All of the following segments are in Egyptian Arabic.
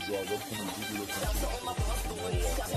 وعجبكم الفيديو ده تنسوا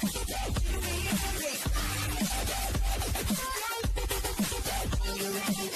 Thank you.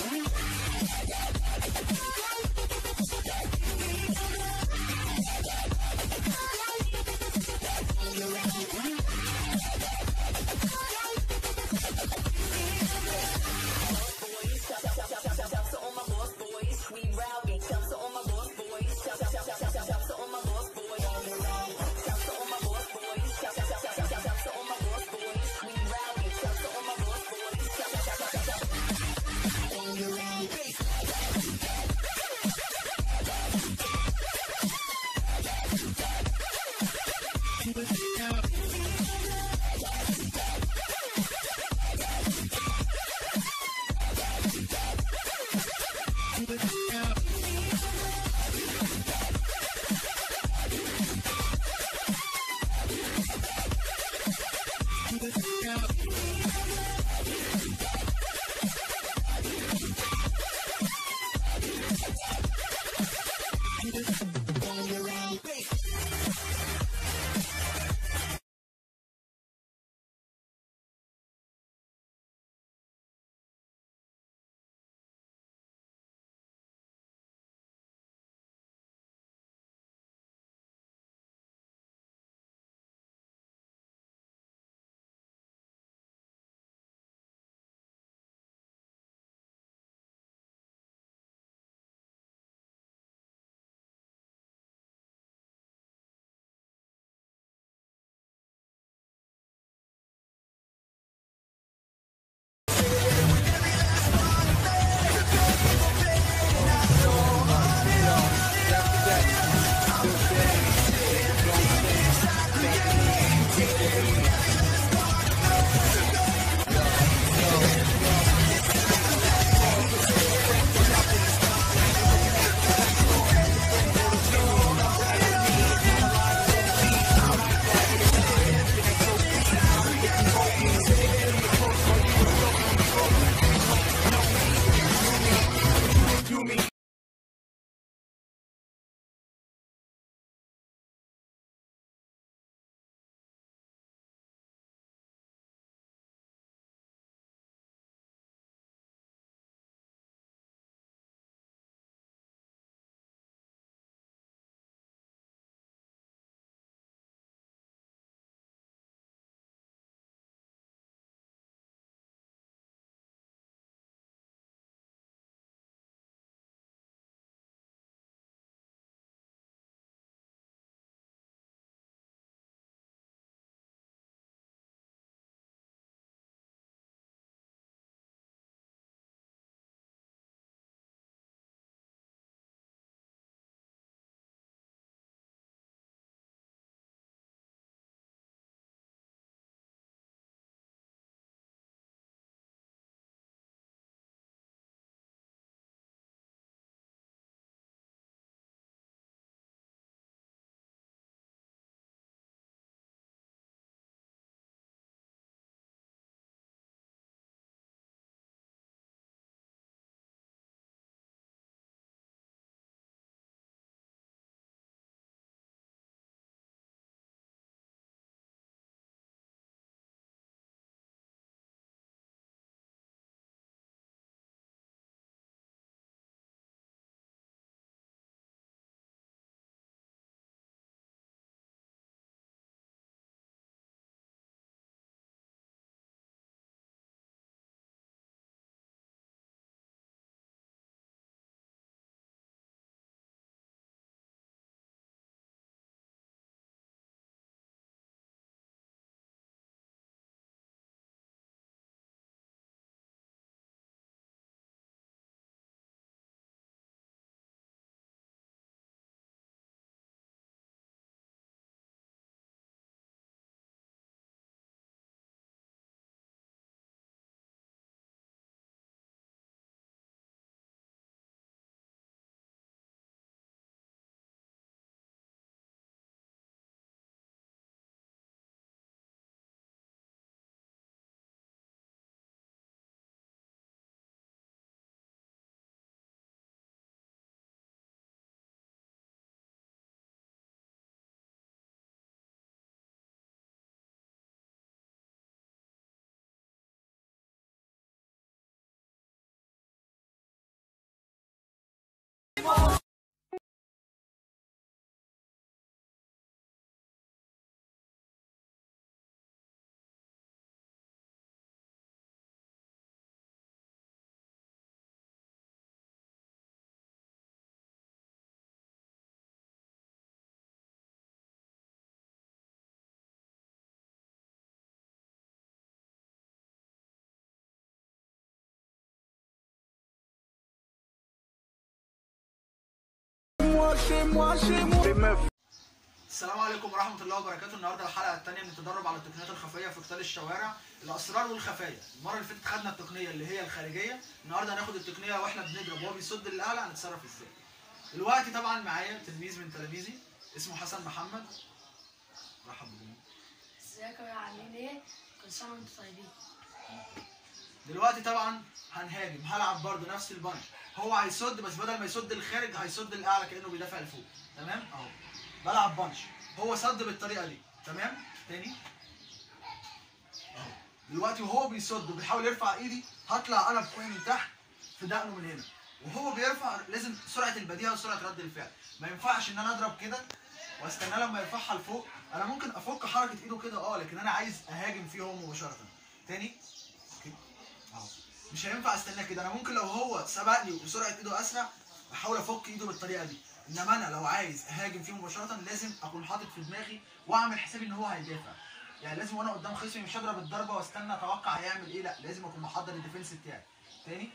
moi chez moi. Les meufs. السلام عليكم ورحمة الله وبركاته، النهارده الحلقة الثانية من التدرب على التقنيات الخفية في قتال الشوارع، الأسرار والخفايا، المرة اللي فاتت خدنا التقنية اللي هي الخارجية، النهارده هناخد التقنية واحنا بنضرب وهو بيصد للأعلى هنتصرف ازاي. دلوقتي طبعا معايا تلميذ من تلاميذي اسمه حسن محمد. رحب بالجمهور. ازيكم يا عاملين ايه؟ كل سنة وانتم طيبين. دلوقتي طبعا هنهاجم هلعب برضو نفس البنش هو هيصد بس بدل ما يصد الخارج هيصد الاعلى كانه بيدافع لفوق تمام اهو بلعب بنش هو صد بالطريقه دي تمام تاني اهو دلوقتي وهو بيصد وبيحاول يرفع ايدي هطلع انا بكوعي من تحت في دقنه من هنا وهو بيرفع لازم سرعه البديهه وسرعه رد الفعل ما ينفعش ان انا اضرب كده واستناه لما يرفعها لفوق انا ممكن افك حركه ايده كده اه لكن انا عايز اهاجم فيه هو مباشره تاني اوكي اهو مش هينفع استناه كده انا ممكن لو هو سبقني وسرعه ايده اسرع احاول افك ايده بالطريقه دي انما انا لو عايز اهاجم فيه مباشره لازم اكون حاطط في دماغي واعمل حسابي ان هو هيدافع يعني لازم وانا قدام خصمي مش هضرب الضربه واستنى اتوقع هيعمل ايه لا لازم اكون محضر الديفنس بتاعي تاني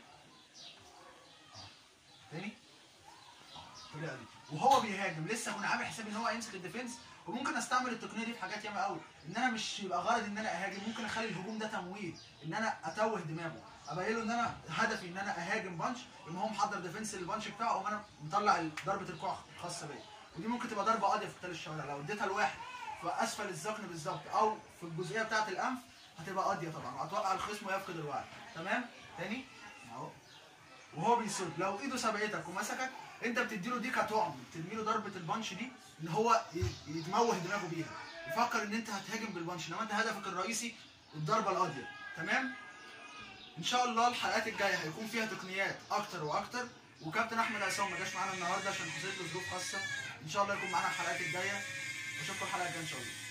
تاني الطريقه دي وهو بيهاجم لسه اكون عامل حسابي ان هو هيمسك الديفنس وممكن استعمل التقنيه دي في حاجات ياما قوي ان انا مش يبقى غرض ان انا اهاجم ممكن اخلي الهجوم ده تمويه ان انا اتوه دماغه ابين له ان انا هدفي ان انا اهاجم بانش يقوم هو محضر ديفنس للبانش بتاعه وانا مطلع ضربه الكوع الخاصه بيا ودي ممكن تبقى ضربه قاضيه في قتال الشوارع لو اديتها لواحد في اسفل الذقن بالظبط او في الجزئيه بتاعه الانف هتبقى قاضيه طبعا وهتوقع الخصم ويفقد الوعي تمام تاني اهو وهو بيصد لو ايده سبقتك ومسكك انت بتديله دي كطعم بترمي له ضربه البانش دي ان هو ي- يتموه دماغه بيها يفكر ان انت هتهاجم بالبانش انما انت هدفك الرئيسي الضربه القاضيه تمام ان شاء الله الحلقات الجايه هيكون فيها تقنيات اكتر واكتر وكابتن احمد عصام ما جاش معانا النهارده عشان حصلت له ظروف خاصه ان شاء الله يكون معانا الحلقات الجايه اشوفكم الحلقه الجايه ان شاء الله